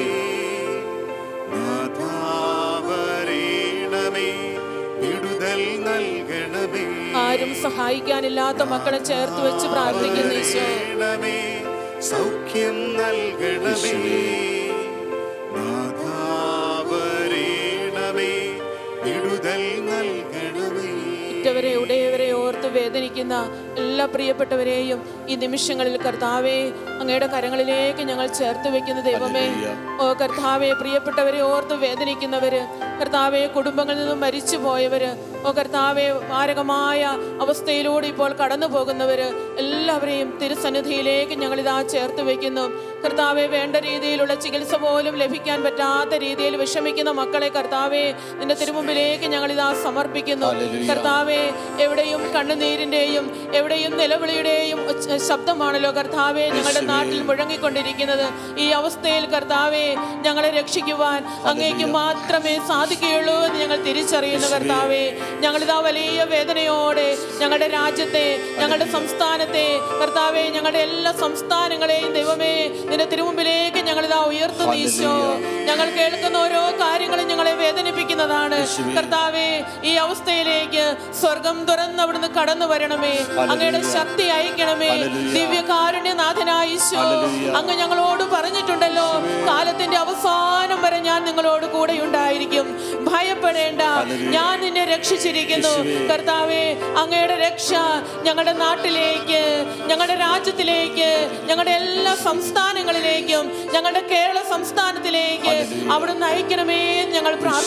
നാഥാ വരേണമേ വിടുതൽ നൽകണമേ ആരും സഹായിക്കാനില്ലാത്ത മക്കളെ ചേർത്ത് വെച്ച് പ്രാർത്ഥിക്കുന്നു ഈശോ വരേണമേ സൗഖ്യം നൽകണമേ നാഥാ വരേണമേ വിടുതൽ നൽകണമേ ഉറ്റവരെ ഉടയവരെ ഓർത്ത് വേദനിക്കുന്ന എല്ലാ പ്രിയപ്പെട്ടവരെയും ഈ നിമിഷങ്ങളിൽ കർത്താവെ അങ്ങയുടെ കരങ്ങളിലേക്ക് ഞങ്ങൾ ചേർത്ത് വെക്കുന്ന ദൈവമേ ഓ കർത്താവെ പ്രിയപ്പെട്ടവരെ ഓർത്ത് വേദനിക്കുന്നവര് കർത്താവെ കുടുംബങ്ങളിൽ നിന്നും മരിച്ചു പോയവര് ഓ കർത്താവെ മാരകമായ അവസ്ഥയിലൂടെ ഇപ്പോൾ കടന്നു പോകുന്നവര് എല്ലാവരെയും തിരുസന്നിധിയിലേക്ക് ഞങ്ങൾ ഇതാ ചേർത്ത് വെക്കുന്നു കർത്താവെ വേണ്ട രീതിയിലുള്ള ചികിത്സ പോലും ലഭിക്കാൻ പറ്റാത്ത രീതിയിൽ വിഷമിക്കുന്ന മക്കളെ കർത്താവെ നിന്റെ തിരുമുമ്പിലേക്ക് ഞങ്ങൾ ഇതാ സമർപ്പിക്കുന്നു കർത്താവെ എവിടെയും കണ്ണുനീരിന്റെയും എവിടെയും നിലവിളിയുടെയും ഒച്ച- ശബ്ദമാണല്ലോ കർത്താവെ ഞങ്ങളുടെ നാട്ടിൽ മുഴങ്ങിക്കൊണ്ടിരിക്കുന്നത് ഈ അവസ്ഥയിൽ കർത്താവെ ഞങ്ങളെ രക്ഷിക്കുവാൻ അങ്ങേക്ക് മാത്രമേ സാധിക്കുകയുള്ളൂ എന്ന് ഞങ്ങൾ തിരിച്ചറിയുന്നു കർത്താവെ ഞങ്ങളിതാ വലിയ വേദനയോടെ ഞങ്ങളുടെ രാജ്യത്തെ ഞങ്ങളുടെ സംസ്ഥാനത്തെ കർത്താവെ ഞങ്ങളുടെ എല്ലാ സംസ്ഥാനങ്ങളെയും ദൈവമേ നിന്റെ തിരുമുമ്പിലേക്ക് ഞങ്ങളിതാ ഉയർത്തുന്നു ഈശോ ഞങ്ങൾ കേൾക്കുന്ന ഓരോ കാര്യങ്ങളും ഞങ്ങളെ വേദനിപ്പിക്കുന്നതാണ് കർത്താവെ ഈ അവസ്ഥയിലേക്ക് സ്വർഗം തുറന്ന് അവിടുന്ന് കടന്നു വരണമേ അങ്ങയുടെ ശക്തി അയക്കണമേ ദിവ്യകാരുണ്യനാഥനായ ഈശോ അങ്ങ് ഞങ്ങളോട് പറഞ്ഞിട്ടുണ്ടല്ലോ കാലത്തിന്റെ അവസാനം വരെ ഞാൻ നിങ്ങളോട് കൂടെ ഉണ്ടായിരിക്കും ഭയപ്പെടേണ്ട ഞാൻ നിന്നെ രക്ഷിച്ചിരിക്കുന്നു കർത്താവെ അങ്ങയുടെ രക്ഷ ഞങ്ങളുടെ നാട്ടിലേക്ക് ഞങ്ങളുടെ രാജ്യത്തിലേക്ക് ഞങ്ങളുടെ എല്ലാ സംസ്ഥാനങ്ങളിലേക്കും ഞങ്ങളുടെ കേരള സംസ്ഥാനത്തിലേക്ക് അവിടെ നയിക്കണമേ എന്ന് ഞങ്ങൾ പ്രാർത്ഥിക്കുന്നു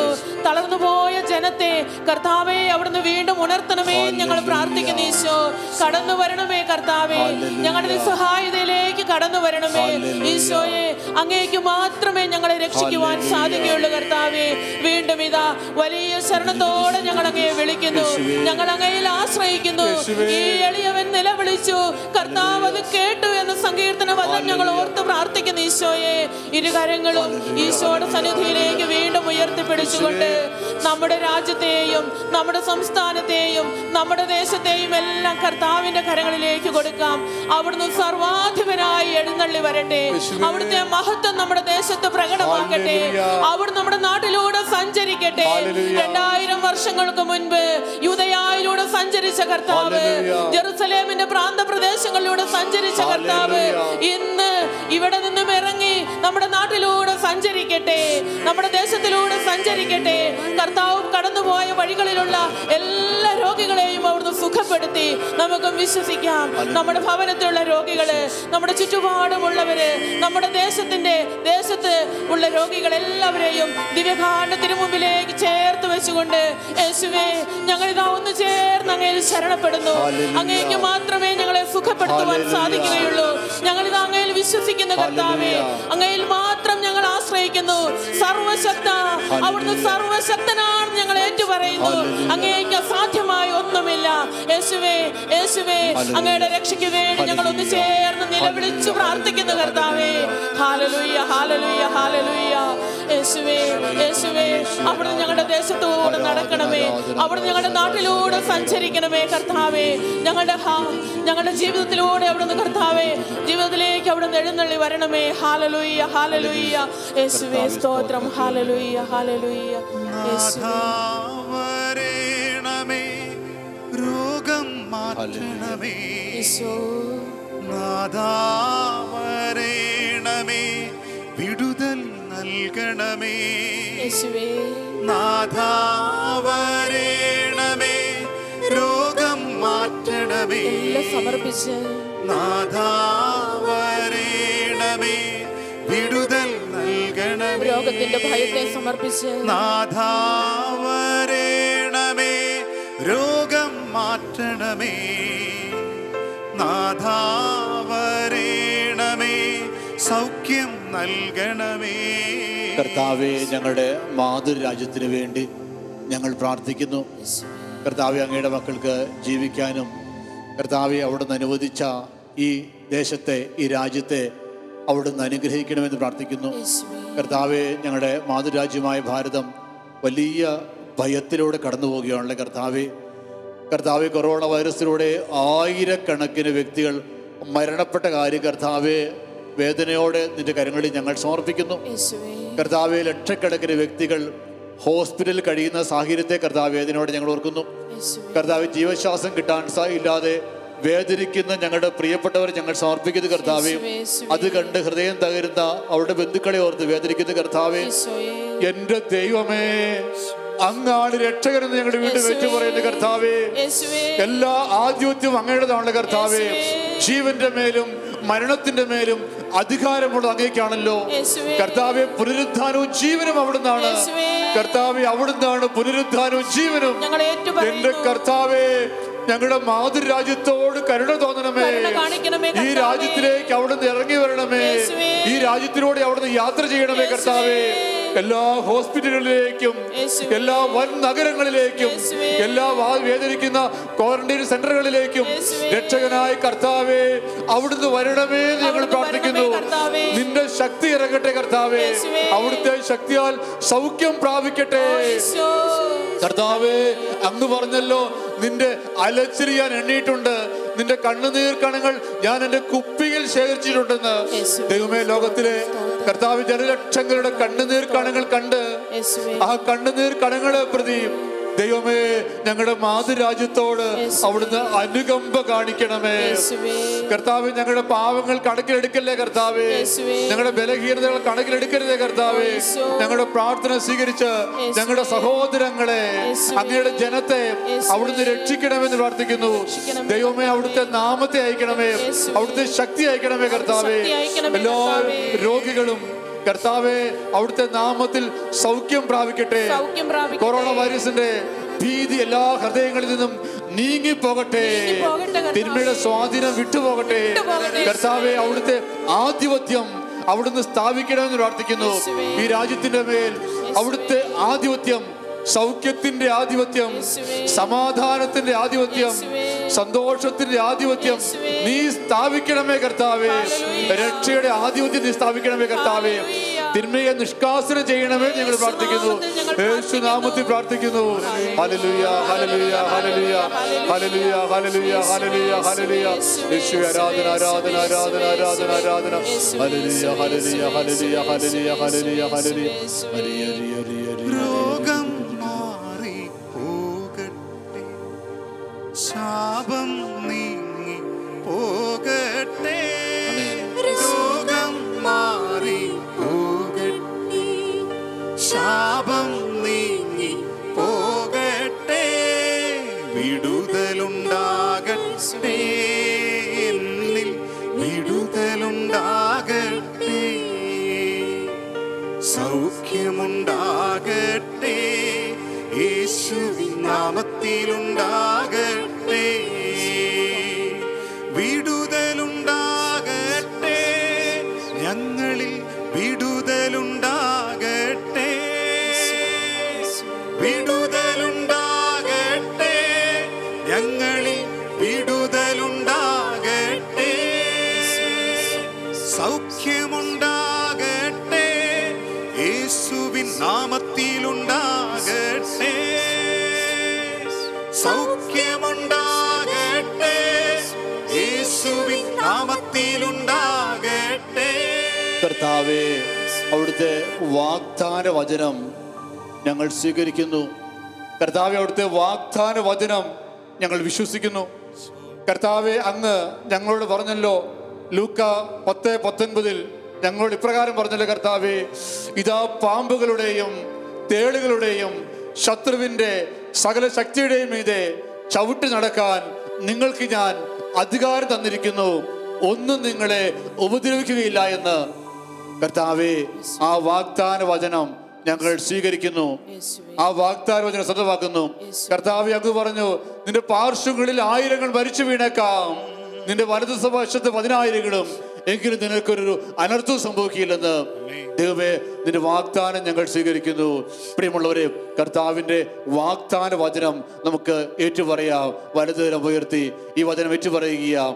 തളർന്നു പോയ ജനത്തെ കർത്താവെ അവിടുന്ന് വീണ്ടും ഉണർത്തണമേ എന്ന് ഞങ്ങൾ പ്രാർത്ഥിക്കുന്നു ഈശോ കടന്നു വരണമേ കർത്താവെ ഞങ്ങളുടെ നിസ്സഹായതയിലേക്ക് കടന്നു വരണമേ ഈശോയെ അങ്ങേക്ക് മാത്രമേ ഞങ്ങളെ രക്ഷിക്കുവാൻ സാധിക്കുകയുള്ളൂ കർത്താവെ വീണ്ടും ഇതാ വലിയ ശരണത്തോടെ ഞങ്ങൾ അങ്ങയെ വിളിക്കുന്നു ഞങ്ങൾ അങ്ങയിൽ ആശ്രയിക്കുന്നു ഈ എളിയവൻ നിലവിളിച്ചു കർത്താവ് അത് കേട്ടു എന്ന സങ്കീർത്തന വചനം ഞങ്ങൾ ഓർത്ത് പ്രാർത്ഥിക്കുന്നു ഈശോയെ ഇരുകരങ്ങളും ഈശോയുടെ സന്നിധിയിലേക്ക് വീണ്ടും ഉയർത്തിപ്പിടിച്ചുകൊണ്ട് നമ്മുടെ രാജ്യത്തെയും നമ്മുടെ സംസ്ഥാനത്തെയും നമ്മുടെ ദേശത്തെയും എല്ലാം കർത്താവിന്റെ കരങ്ങളിലേക്ക് കൊടുക്കാം അവിടുന്ന് സർവാധിപനായി എഴുന്നള്ളി വരട്ടെ അവിടുത്തെ മഹത്വം നമ്മുടെ ദേശത്ത് പ്രകടമാക്കട്ടെ അവിടുന്ന് നമ്മുടെ നാട്ടിലൂടെ സഞ്ചരിക്കട്ടെ രണ്ടായിരം വർഷങ്ങൾക്ക് മുൻപ് യുദയായിലൂടെ സഞ്ചരിച്ച കർത്താവ് ജെറുസലേമിന്റെ പ്രാന്ത പ്രദേശങ്ങളിലൂടെ സഞ്ചരിച്ച കർത്താവ് ഇന്ന് ഇവിടെ നിന്നും ഇറങ്ങി നമ്മുടെ നാട്ടിലൂടെ സഞ്ചരിക്കട്ടെ നമ്മുടെ ദേശത്തിലൂടെ സഞ്ചരിക്കട്ടെ കർത്താവ് കടന്നുപോയ വഴികളിലുള്ള എല്ലാ രോഗികളെയും അവിടുന്ന് സുഖപ്പെടുത്തി നമുക്കും വിശ്വസിക്കാം നമ്മുടെ ഭവനത്തിലുള്ള രോഗികള് നമ്മുടെ ചുറ്റുപാടുമുള്ളവര് നമ്മുടെ ദേശത്തിന്റെ ദേശത്ത് ഉള്ള രോഗികൾ എല്ലാവരെയും ദിവ്യകാരണത്തിന് മുമ്പിലേക്ക് ചേർത്ത് വെച്ചുകൊണ്ട് യേശുവേ ഞങ്ങൾ ഇതാ ഒന്ന് ചേർന്ന് അങ്ങയിൽ ശരണപ്പെടുന്നു അങ്ങേക്ക് മാത്രമേ ഞങ്ങളെ സുഖപ്പെടുത്തുവാൻ സാധിക്കുകയുള്ളൂ ഞങ്ങൾ ഇത് അങ്ങയിൽ വിശ്വസിക്കുന്ന കർത്താവേ അങ്ങയിൽ മാത്രം ഞങ്ങൾ ആശ്രയിക്കുന്നു സർവശക്ത അവിടുന്ന് സർവശക്തനാണ് ഞങ്ങൾ ഏറ്റുപറയുന്നു അങ്ങേക്ക് അസാധ്യമായ ഒന്നുമില്ല യേശുവേ യേശുവേ അങ്ങയുടെ രക്ഷയ്ക്ക് വേണ്ടി ഞങ്ങൾ ഒന്ന് ചേർന്ന് നിലവിളിച്ചു പ്രാർത്ഥിക്കുന്നു കർത്താവേ ഹാലലുയ്യ ഹാലലുയ്യ ഹാലലുയ്യ യേശുവേ യേശുവേ അവിടുന്ന് ഞങ്ങളുടെ ദേശത്തൂടെ നടക്കണമേ അവിടുന്ന് ഞങ്ങളുടെ നാട്ടിലൂടെ സഞ്ചരിക്കണമേ കർത്താവേ ഞങ്ങളുടെ ഹാ- ഞങ്ങളുടെ ജീവിതത്തിലൂടെ അവിടുന്ന് കർത്താവേ ജീവിതത്തിലേക്ക് അവിടുന്ന് എഴുന്നള്ളി വരണമേ ഹാലലുയ്യ ഹാലലുയ്യ യേശുവേ സ്തോത്രം ഹാലലുയ്യ ഹാലലുയ്യ യേശുവേ വരേണമേ രോഗം മാറ്റണമേ ഈശോ നാദാവരേണമേ വിടുതൽ നൽകണമേ യേശുവേ നാദാവരേണമേ രോഗം മാറ്റണമേ എല്ലാം സമർപ്പിച്ച് നാദാവരേണമേ വിടുതൽ നൽകണമേ രോഗത്തിന്റെ ഭയത്തെ സമർപ്പിച്ച് നാഥാവരേണമേ രോഗം മാറ്റണമേ നാഥാവരേണമേ സൗഖ്യം നൽകണമേ കർത്താവെ ഞങ്ങളുടെ മാതൃരാജ്യത്തിന് വേണ്ടി ഞങ്ങൾ പ്രാർത്ഥിക്കുന്നു കർത്താവെ അങ്ങയുടെ മക്കൾക്ക് ജീവിക്കാനും കർത്താവെ അവിടുന്ന് അനുവദിച്ച ഈ ദേശത്തെ ഈ രാജ്യത്തെ അവിടുന്ന് അനുഗ്രഹിക്കണമെന്ന് പ്രാർത്ഥിക്കുന്നു യേശുവേ കർത്താവെ ഞങ്ങളുടെ മാതൃരാജ്യമായ ഭാരതം വലിയ ഭയത്തിലൂടെ കടന്നു പോവുകയാണല്ലേ കർത്താവെ കർത്താവെ കൊറോണ വൈറസിലൂടെ ആയിരക്കണക്കിന് വ്യക്തികൾ മരണപ്പെട്ട കാര്യം കർത്താവെ വേദനയോടെ നിന്റെ കരങ്ങളിൽ ഞങ്ങൾ സമർപ്പിക്കുന്നു യേശുവേ കർത്താവെ ലക്ഷക്കണക്കിന് വ്യക്തികൾ ഹോസ്പിറ്റലിൽ കഴിയുന്ന സാഹചര്യത്തെ കർത്താവ് വേദനയോടെ ഞങ്ങൾ ഓർക്കുന്നു യേശുവേ കർത്താവ് ജീവശ്വാസം കിട്ടാൻ സാ- ഇല്ലാതെ വേദനിക്കുന്ന ഞങ്ങളുടെ പ്രിയപ്പെട്ടവർ ഞങ്ങൾ സമർപ്പിക്കുന്ന കർത്താവെ യേശുവേ, അത് കണ്ട് ഹൃദയം തകരുന്ന അവരുടെ ബന്ധുക്കളെ ഓർത്ത് വേദനിക്കുന്ന കർത്താവെ യേശുവേ എന്റെ ദൈവമേ അങ്ങാണ് രക്ഷകരെന്ന് ഞങ്ങളുടെ വീണ്ടും വെച്ചു പറയുന്ന കർത്താവേ യേശുവേ എല്ലാ ആദ്യത്വം അങ്ങയുടേതാണല്ലോ കർത്താവേ ജീവന്റെ മേലും മരണത്തിന്റെ മേലും അധികാരമുള്ള അങ്ങേക്കാണല്ലോ യേശുവേ. കർത്താവെ പുനരുദ്ധാനവും ജീവനും അവിടുന്നാണ് യേശുവേ. കർത്താവെ അവിടുന്നാണ് പുനരുദ്ധാനവും ജീവനും ഞങ്ങൾ എന്റെ ഏറ്റുപറയുന്നു കർത്താവേ ഞങ്ങളുടെ മാതൃരാജ്യത്തോട് കരുണ തോന്നണമേ കരുണ കാണിക്കണമേ ഈ കർത്താവേ. രാജ്യത്തിലേക്ക് അവിടുന്ന് ഇറങ്ങി വരണമേ യേശുവേ. ഈ രാജ്യത്തിലൂടെ അവിടുന്ന് യാത്ര ചെയ്യണമേ കർത്താവേ എല്ലാ ഹോസ്പിറ്റലുകളിലേക്കും യേശുവേ. എല്ലാ വൻ നഗരങ്ങളിലേക്കും യേശുവേ. എല്ലാ വാ- വേദനിക്കുന്ന ക്വാറന്റൈൻ സെന്ററുകളിലേക്കും യേശുവേ. രക്ഷകനായ കർത്താവേ അവിടുന്ന് വരണമേ എന്ന് ഞങ്ങൾ അവിടുന്ന് പ്രാർത്ഥിക്കുന്നു വരണമേ കർത്താവേ. നിന്റെ ശക്തി ഇറങ്ങട്ടെ കർത്താവേ യേശുവേ. അവിടുത്തെ ശക്തിയാൽ സൗഖ്യം പ്രാപിക്കട്ടെ ഈശോ കർത്താവേ അങ്ങ് പറഞ്ഞല്ലോ നിന്റെ അലച്ചിരി ഞാൻ എണ്ണിയിട്ടുണ്ട് നിന്റെ കണ്ണുനീർ കണങ്ങൾ ഞാൻ എന്റെ കുപ്പിയിൽ ശേഖരിച്ചിട്ടുണ്ടെന്ന് യേശുവേ. ദൈവമേ ലോകത്തിലെ കർത്താവ് ജനലക്ഷങ്ങളുടെ കണ്ണുനീർ കണങ്ങൾ കണ്ട് യേശുവേ ആ കണ്ണുനീർ കണങ്ങളെ പ്രതി ദൈവമേ ഞങ്ങളുടെ മാതൃരാജ്യത്തോട് യേശുവേ. അവിടുന്ന് അനുകമ്പ കാണിക്കണമേ യേശുവേ കർത്താവ് ഞങ്ങളുടെ പാവങ്ങൾ കണക്കിലെടുക്കല്ലേ കർത്താവേ യേശുവേ. ഞങ്ങളുടെ ബലഹീനതകൾ കണക്കിലെടുക്കരുതേ കർത്താവേ യേശു. ഞങ്ങളുടെ പ്രാർത്ഥന സ്വീകരിച്ച് യേശുവേ. ഞങ്ങളുടെ സഹോദരങ്ങളെ യേശുവേ. അങ്ങയുടെ ജനത്തെ യേശുവേ. അവിടുന്ന് രക്ഷിക്കണമെന്ന് പ്രാർത്ഥിക്കുന്നു രക്ഷിക്കണമേ. ദൈവമേ അവിടുത്തെ നാമത്തെ അയക്കണമേ യേശുവേ. അവിടുത്തെ ശക്തി അയക്കണമേ കർത്താവേ ശക്തി അയക്കണമേ എല്ലാ കർത്താവേ. രോഗികളും കർത്താവെ അവിടുത്തെ നാമത്തിൽ സൗഖ്യം പ്രാപിക്കട്ടെ സൗഖ്യം പ്രാപിക്കട്ടെ. കൊറോണ വൈറസിന്റെ ഭീതി എല്ലാ ഹൃദയങ്ങളിൽ നിന്നും നീങ്ങി പോകട്ടെ നീങ്ങിപ്പോകട്ടെ കർത്താവേ. തിന്മയുടെ സ്വാധീനം വിട്ടുപോകട്ടെ വിട്ടുപോകട്ടെ. കർത്താവെ അവിടുത്തെ ആധിപത്യം അവിടുന്ന് സ്ഥാപിക്കണമെന്ന് പ്രാർത്ഥിക്കുന്നു യേശുവേ. ഈ രാജ്യത്തിന്റെ മേൽ അവിടുത്തെ ആധിപത്യം സൗഖ്യത്തിന്റെ ആധിപത്യം യേശുവേ. സമാധാനത്തിന്റെ ആധിപത്യം യേശുവേ. സന്തോഷത്തിന്റെ ആധിപത്യം യേശുവേ. നീ സ്ഥാപിക്കണമേ കർത്താവേ ഹല്ലേലൂയ. രക്ഷയുടെ ആധിപത്യം നീ സ്ഥാപിക്കണമേ കർത്താവേ ഹല്ലേലൂയ. തിന്മയെ നിഷ്കാസനം ചെയ്യണമേ ഞങ്ങൾ യേശു പ്രാർത്ഥിക്കുന്നു നാമത്തിൽ ഞങ്ങൾ യേശു നാമത്തിൽ പ്രാർത്ഥിക്കുന്നു ഹല്ലേലൂയ ഹല്ലേലൂയ ഹല്ലേലൂയ ഹല്ലേലൂയ ഹല്ലേലൂയ ഹല്ലേലൂയ ഹല്ലേലൂയ യേശു ആരാധന ആരാധന ആരാധന ആരാധന ആരാധന ഹല്ലേലൂയ ഹല്ലേലൂയ ഹല്ലേലൂയ ഹല്ലേലൂയ ഹല്ലേലൂയ ഹല്ലേലൂയ ഹല്ലേലൂയ ഹല്ലേലൂയ രോഗം മാറി പോകട്ടെ ശാപം നീങ്ങി പോകട്ടെ രോഗം മാറി പോകട്ടെ ശാപം നീങ്ങി പോകട്ടെ വിടുതലുണ്ടാകട്ടെ എന്നിൽ വിടുതലുണ്ടാകട്ടെ സൗഖ്യമുണ്ടാകട്ടെ യേശുവിൻ നാമത്തിലുണ്ടാകട്ടെ വിടുതലുണ്ടാകട്ടെ ഞങ്ങളിൽ വിടുതലുണ്ടാകട്ടെ വിടുതലുണ്ടാകട്ടെ ഞങ്ങളിൽ വിടുതലുണ്ടാകട്ടെ സൗഖ്യമുണ്ടാകട്ടെ യേശുവിൻ നാമത്തിലുണ്ടാകട്ടെ സൗഖ്യമുണ്ടാകട്ടെ യേശുവിൻ നാമത്തിലുണ്ടാകട്ടെ കർത്താവേ അവിടുത്തെ വാഗ്ദാന വചനം ഞങ്ങൾ സ്വീകരിക്കുന്നു കർത്താവെ അവിടുത്തെ വാഗ്ദാന വചനം ഞങ്ങൾ വിശ്വസിക്കുന്നു കർത്താവെ അങ്ങ് ഞങ്ങളോട് പറഞ്ഞല്ലോ ലൂക്ക പത്ത് പത്തൊൻപതിൽ ഞങ്ങളോട് ഇപ്രകാരം പറഞ്ഞല്ലോ കർത്താവെ ഇതാ പാമ്പുകളുടെയും തേളുകളുടെയും ശത്രുവിൻ്റെ സകല ശക്തിയുടെയും മീതെ ചവിട്ടി നടക്കാൻ നിങ്ങൾക്ക് ഞാൻ അധികാരം തന്നിരിക്കുന്നു ഒന്നും നിങ്ങളെ ഉപദ്രവിക്കുകയില്ല എന്ന് കർത്താവെ ആ വാഗ്ദാന വചനം ഞങ്ങൾ സ്വീകരിക്കുന്നു യേശുവേ. ആ വാഗ്ദാന വചനം സ്വന്തമാക്കുന്നു കർത്താവെ അങ്ങ് പറഞ്ഞു നിന്റെ പാർശ്വങ്ങളിൽ ആയിരങ്ങൾ മരിച്ചു വീണേക്കാം നിന്റെ വലതു വശത്ത് പതിനായിരങ്ങളും എങ്കിലും നിനക്കൊരു അനർത്ഥം സംഭവിക്കില്ലെന്ന് ദൈവമേ നിന്റെ വാഗ്ദാനം ഞങ്ങൾ സ്വീകരിക്കുന്നു പ്രിയമുള്ളവരെ കർത്താവിന്റെ വാഗ്ദാന വചനം നമുക്ക് ഏറ്റുപറയാം വലതുതരം ഉയർത്തി ഈ വചനം ഏറ്റുപറയുക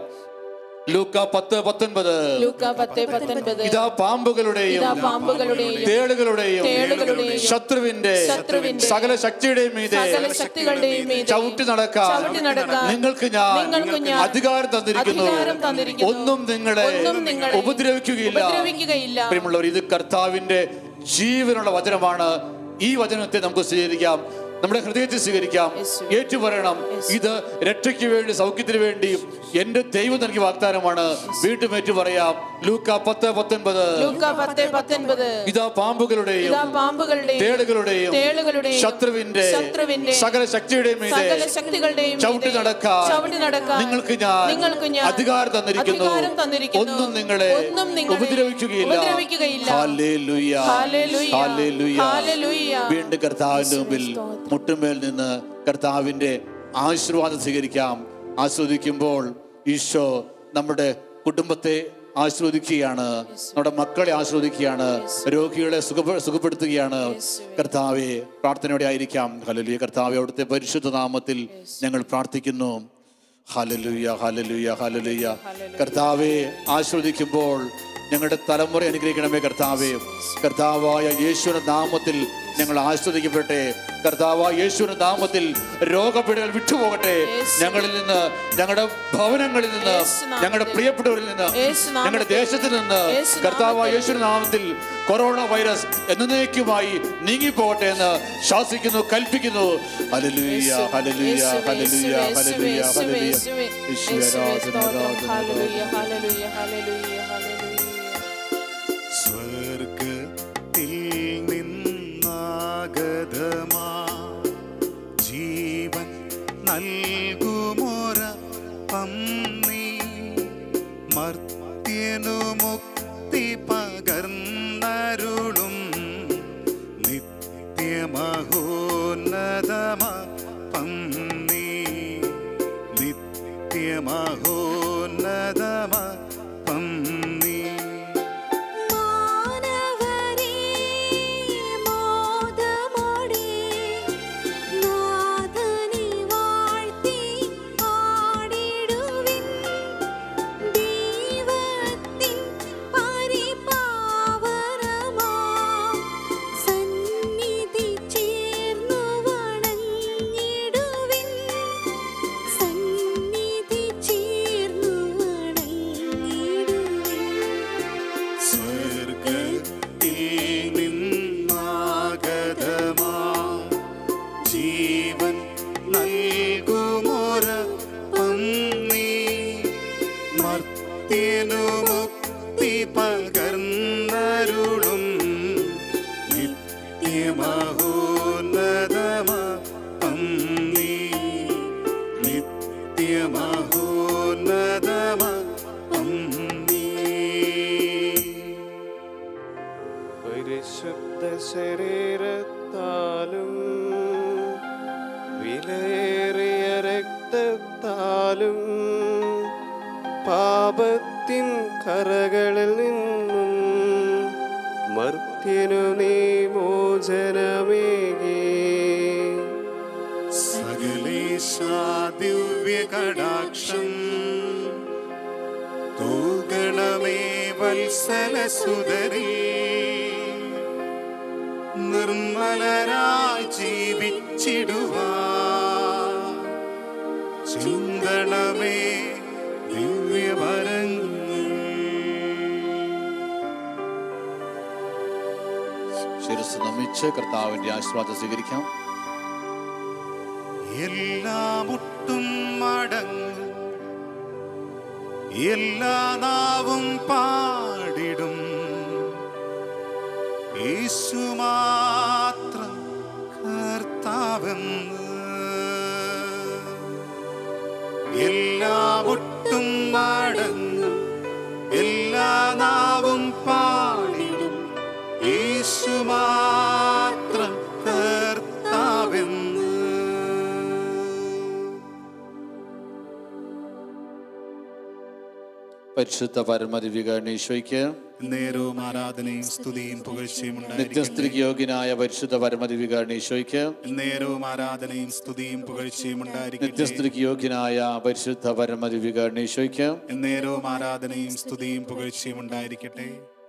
ലൂക്ക പത്ത് പത്തൊൻപത് ലൂക്ക പത്ത് പത്തൊൻപത് ഇതാ പാമ്പുകളുടെയും ഇതാ പാമ്പുകളുടെയും തേളുകളുടെയും തേളുകളുടെയും ശത്രുവിന്റെ ശത്രുവിന്റെ സകല ശക്തിയുടെയും മീതെ സകല ശക്തികളുടെയും മീതെ ചവിട്ടി നടക്കാൻ ചവിട്ടി നടക്കാൻ നിങ്ങൾക്ക് ഞാൻ നിങ്ങൾക്ക് ഞാൻ അധികാരം തന്നിരിക്കുന്നു അധികാരം തന്നിരിക്കുന്നു. ഒന്നും നിങ്ങളെ ഒന്നും നിങ്ങളെ ഉപദ്രവിക്കുകയില്ല ഉപദ്രവിക്കുകയില്ല. പ്രിയമുള്ളവർ ഇത് കർത്താവിന്റെ ജീവനുള്ള വചനമാണ് ഈ വചനത്തെ നമുക്ക് സ്വീകരിക്കാം നമ്മുടെ ഹൃദയത്തിൽ സ്വീകരിക്കാം യേശുവേ. ഏറ്റുപറയണം ഇത് രക്ഷയ്ക്ക് വേണ്ടി സൗഖ്യത്തിന് വേണ്ടി എന്റെ ദൈവം നൽകിയ വാഗ്ദാനമാണ് വീണ്ടും ഏറ്റു പറയാം ലൂക്ക പത്ത് പത്തൊൻപത് ലൂക്ക പത്ത് പത്തൊൻപത് ഇതാ പാമ്പുകളുടെയും ഇതാ പാമ്പുകളുടെയും തേളുകളുടെയും തേളുകളുടെയും ശത്രുവിന്റെ ശത്രുവിന്റെ സകല ശക്തിയുടെയും മീതെ സകല ശക്തികളുടെയും മീതെ ചവിട്ടി നടക്കാൻ ചവിട്ടി നടക്കാൻ നിങ്ങൾക്ക് ഞാൻ നിങ്ങൾക്ക് ഞാൻ അധികാരം തന്നിരിക്കുന്നു അധികാരം തന്നിരിക്കുന്നു. ഒന്നും നിങ്ങളെ ഒന്നും നിങ്ങളെ ഉപദ്രവിക്കുകയില്ല ഉപദ്രവിക്കുകയില്ല. ഹല്ലേലൂയ. ഹല്ലേലൂയ. ഹല്ലേലൂയ. ഹല്ലേലൂയ. വീണ്ടും കർത്താവിന്റെ മുമ്പിൽ മുട്ടുമേൽ നിന്ന് കർത്താവിന്റെ ആശീർവാദം സ്വീകരിക്കാം ആസ്വദിക്കുമ്പോൾ ഈശോ നമ്മുടെ കുടുംബത്തെ ആസ്വദിക്കുകയാണ് നമ്മുടെ മക്കളെ ആസ്വദിക്കുകയാണ് രോഗികളെ സുഖ സുഖപ്പെടുത്തുകയാണ് കർത്താവെ പ്രാർത്ഥനയോടെ ആയിരിക്കാം ഹലലുയ കർത്താവെ അവിടുത്തെ പരിശുദ്ധ നാമത്തിൽ ഞങ്ങൾ പ്രാർത്ഥിക്കുന്നു ഹലലുയ ഹലലുയ ഹലലുയ കർത്താവെ ആസ്വദിക്കുമ്പോൾ ഞങ്ങളുടെ തലമുറ അനുഗ്രഹിക്കണമേ കർത്താവെ കർത്താവായ യേശുവിന്റെ നാമത്തിൽ ഞങ്ങൾ ആസ്വദിക്കപ്പെട്ടെ കർത്താവായ യേശുവിന്റെ നാമത്തിൽ രോഗപീഠകൾ വിട്ടുപോകട്ടെ ഞങ്ങളിൽ നിന്ന് ഞങ്ങളുടെ ഭവനങ്ങളിൽ നിന്ന് യേശുനാമത്തിൽ. ഞങ്ങളുടെ പ്രിയപ്പെട്ടവരിൽ നിന്ന് യേശുനാമത്തിൽ. ഞങ്ങളുടെ ദേശത്ത് നിന്ന് യേശുനാമത്തിൽ. കർത്താവായ യേശുവിന്റെ നാമത്തിൽ കൊറോണ വൈറസ് എന്നേക്കുമായി നീങ്ങിപ്പോകട്ടെ എന്ന് ശാസിക്കുന്നു കൽപ്പിക്കുന്നു ഹല്ലേലൂയ ഹല്ലേലൂയ ഹല്ലേലൂയ ഹല്ലേലൂയ ഹല്ലേലൂയ യേശുവേ ആരാധന ആരാധന ആരാധന സ്വർഗത്തിൽ നിന്നാഗതമാ ജീവൻ നൽകുമൊരപ്പം നീ മർത്യനു മുക്തി പകർന്നരു നിത്യമഹോന്നതമാ പന്നി നിത്യമഹോന്നതമാ പന്നി മാനവരേ മോദമോടെ നാഥനെ വാഴ്ത്തി പാടിടുവിൻ ദൈവത്തിൻ പരിപാവനമാം സന്നിധി ചേർന്നു വണങ്ങിടുവിൻ സന്നിധി ചേർന്നു വണങ്ങിടുവിൻ സ്വർഗത്തിൽ നിന്നാഗതമാ ജീവൻ നൽകുമൊര പന്നി മർത്യനു മുക്തി പകർന്നരുളും നിത്യമഹോന്നതമാ പന്നി നിത്യമഹോന്നതമാ പന്നി പരിശുദ്ധ ശരീരത്താലും വിലയേറിയ രക്തത്താലും പാപത്തിൻ കറകളിൽ നിന്നും മർത്യനു നീ മോചനമേകി സകലേശാ ദിവ്യകടാക്ഷം തൂഗണമേ വത്സലസുതരി നിർമ്മലരായി ജീവിച്ചിടുവാ ചിന്തണമേ ദിവ്യവരങ്ങൾ ശിരസ് നമിച്ച് കർത്താവിന്റെ ആശീർവാദം സ്വീകരിക്കാം എല്ലാ മുട്ടും മടങ്ങും എല്ലാ നാവും പാടിടും യേശു മാത്രം കർത്താവെന്ന് എല്ലാ മുട്ടും മടങ്ങും എല്ലാ നാവും പാടിടും യേശു മാത്രം കർത്താവെന്ന് പരിശുദ്ധ പരമദിവികണീശോയ്ക്ക് നേരവും ആരാധനയും സ്തുതിയും പുകഴ്ചയും ഉണ്ടായിരിക്കട്ടെ നിത്യസ്ത്രീക്ക് യോഗ്യനായ പരിശുദ്ധ പരമദിവികണീശോയ്ക്ക് നേരവും ആരാധനയും സ്തുതിയും പുകഴ്ചയും ഉണ്ടായിരിക്കട്ടെ നിത്യസ്ത്രീക്ക് യോഗ്യനായ പരിശുദ്ധ പരമദിവികണീശോയ്ക്ക് നേരവും ആരാധനയും സ്തുതിയും പുകഴ്ചയും ഉണ്ടായിരിക്കട്ടെ